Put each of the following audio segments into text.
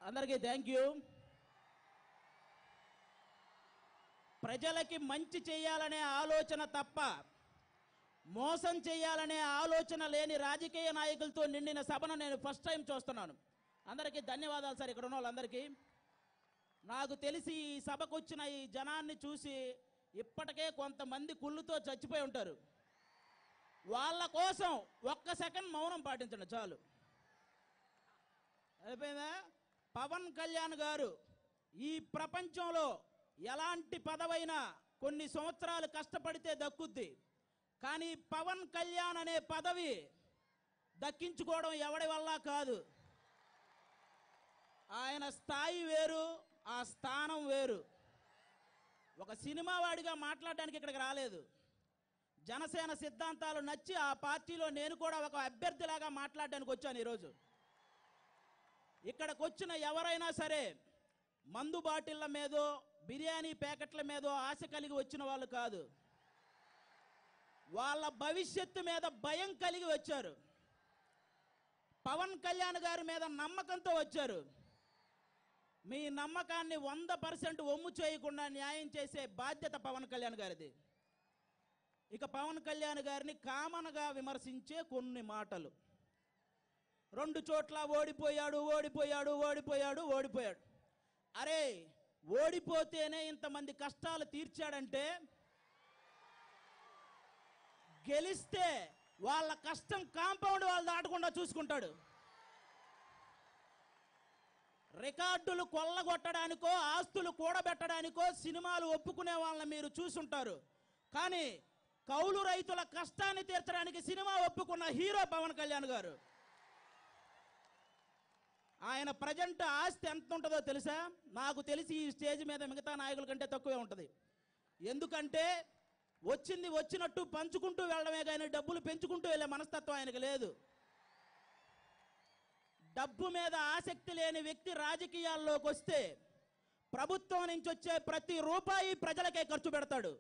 అందరికీ thank you ప్రజలకి మంచి చేయాలనే ఆలోచన తప్ప మోసం చేయాలనే ఆలోచన లేని రాజకీయ నాయకులతో నిండిన సభను నేను ఫస్ట్ టైం చూస్తున్నాను అందరికీ ధన్యవాదాలు సార్ ఇక్కడ ఉన్న వాళ్ళందరికీ నాకు తెలిసి ఈ సభకు వచ్చిన ఈ జనాన్ని చూసి ఇప్పటికే కొంతమంది కుళ్ళుతో చచ్చిపోయి ఉంటారు వాళ్ళ కోసం ఒక్క సెకండ్ మౌనం పాటించండి చాలు అయిపోయిందా పవన్ కళ్యాణ్ గారు ఈ ప్రపంచంలో ఎలాంటి పదవైనా కొన్ని సంవత్సరాలు కష్టపడితే దక్కుద్ది కానీ పవన్ కళ్యాణ్ అనే పదవి దక్కించుకోవడం ఎవడి వల్ల కాదు ఆయన స్థాయి వేరు ఆ స్థానం వేరు ఒక సినిమా వాడిగా మాట్లాడడానికి ఇక్కడికి రాలేదు జనసేన సిద్ధాంతాలు నచ్చి ఆ పార్టీలో నేను కూడా ఒక అభ్యర్థిలాగా మాట్లాడడానికి వచ్చాను ఈరోజు ఇక్కడికి వచ్చిన ఎవరైనా సరే మందు బాటిళ్ళ మీదో బిర్యానీ ప్యాకెట్ల మీదో ఆశ కలిగి వచ్చిన వాళ్ళు కాదు వాళ్ళ భవిష్యత్తు మీద భయం కలిగి వచ్చారు పవన్ కళ్యాణ్ గారి మీద నమ్మకంతో వచ్చారు మీ నమ్మకాన్ని వంద పర్సెంట్ ఒమ్ము చేయకుండా న్యాయం చేసే బాధ్యత పవన్ కళ్యాణ్ గారిది ఇక పవన్ కళ్యాణ్ గారిని కామన్గా విమర్శించే కొన్ని మాటలు రెండు చోట్ల ఓడిపోయాడు ఓడిపోయాడు ఓడిపోయాడు ఓడిపోయాడు అరే ఓడిపోతేనే ఇంతమంది కష్టాలు తీర్చాడంటే గెలిస్తే వాళ్ళ కష్టం కాంపౌండ్ వాళ్ళు దాటకుండా చూసుకుంటాడు రికార్డులు కొల్లగొట్టడానికో ఆస్తులు కూడబెట్టడానికో సినిమాలు ఒప్పుకునే వాళ్ళని మీరు చూసుంటారు కానీ కౌలు రైతుల కష్టాన్ని తీర్చడానికి సినిమా ఒప్పుకున్న హీరో పవన్ కళ్యాణ్ గారు ఆయన ప్రజెంట్ ఆస్తి ఎంత ఉంటుందో తెలుసా నాకు తెలిసి ఈ స్టేజ్ మీద మిగతా నాయకుల కంటే తక్కువే ఉంటుంది ఎందుకంటే వచ్చింది వచ్చినట్టు పంచుకుంటూ వెళ్ళడమే కానీ డబ్బులు పెంచుకుంటూ వెళ్ళే మనస్తత్వం ఆయనకు లేదు డబ్బు మీద ఆసక్తి లేని వ్యక్తి రాజకీయాల్లోకి వస్తే ప్రభుత్వం నుంచి వచ్చే ప్రతి రూపాయి ప్రజలకే ఖర్చు పెడతాడు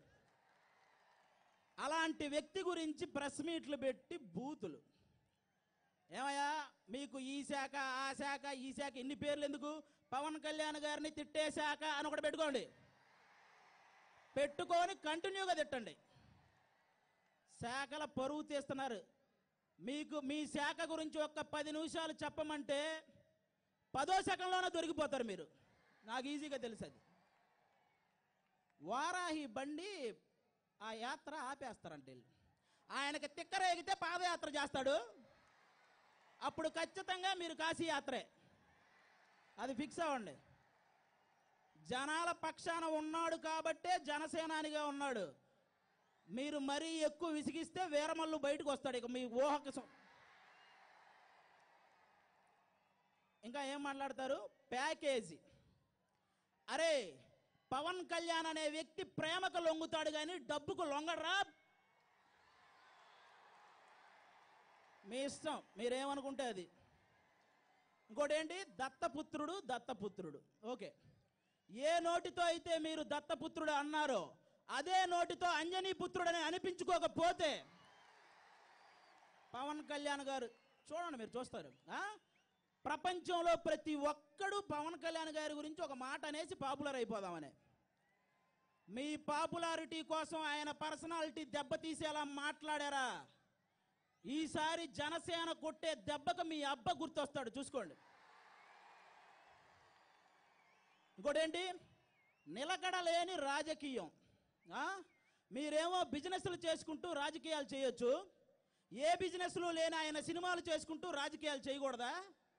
అలాంటి వ్యక్తి గురించి ప్రెస్ మీట్లు పెట్టి బూతులు ఏమయ్యా మీకు ఈ శాఖ ఆ శాఖ ఈ శాఖ ఇన్ని పేర్లు ఎందుకు పవన్ కళ్యాణ్ గారిని తిట్టే శాఖ అని ఒకటి పెట్టుకోండి పెట్టుకొని కంటిన్యూగా తిట్టండి శాఖల పరువు తీస్తున్నారు మీకు మీ శాఖ గురించి ఒక్క పది నిమిషాలు చెప్పమంటే పదో సెకండ్లోనే దొరికిపోతారు మీరు నాకు ఈజీగా తెలుసు అది వారాహి బండి ఆ యాత్ర ఆపేస్తారంట వీళ్ళు ఆయనకి తిక్కరేగితే పాదయాత్ర చేస్తాడు అప్పుడు ఖచ్చితంగా మీరు కాశీ యాత్రే అది ఫిక్స్ అవ్వండి జనాల పక్షాన ఉన్నాడు కాబట్టే జనసేనానిగా ఉన్నాడు మీరు మరీ ఎక్కువ విసిగిస్తే వీరమల్లు బయటకు వస్తాడు ఇక మీ ఊహకు సం- ఇంకా ఏం మాట్లాడతారు ప్యాకేజీ అరే పవన్ కళ్యాణ్ అనే వ్యక్తి ప్రేమకు లొంగుతాడు కానీ డబ్బుకు లొంగడరా మీ ఇష్టం మీరేమనుకుంటే అది ఇంకోటి ఏంటి దత్తపుత్రుడు దత్తపుత్రుడు ఓకే ఏ నోటితో అయితే మీరు దత్తపుత్రుడు అన్నారో అదే నోటితో అంజనీ పుత్రుడని అనిపించుకోకపోతే పవన్ కళ్యాణ్ గారు చూడండి మీరు చూస్తారు ఆ? ప్రపంచంలో ప్రతి ఒక్కడు పవన్ కళ్యాణ్ గారి గురించి ఒక మాట అనేసి పాపులర్ అయిపోదామని మీ పాపులారిటీ కోసం ఆయన పర్సనాలిటీ దెబ్బతీసేలా మాట్లాడారా ఈసారి జనసేన కొట్టే దెబ్బకు మీ అబ్బ గుర్తొస్తాడు చూసుకోండి ఇంకోటేంటి నిలకడ లేని రాజకీయం ఆ? మీరేమో బిజినెస్లు చేసుకుంటూ రాజకీయాలు చేయొచ్చు ఏ బిజినెస్లు లేని ఆయన సినిమాలు చేసుకుంటూ రాజకీయాలు చేయకూడదా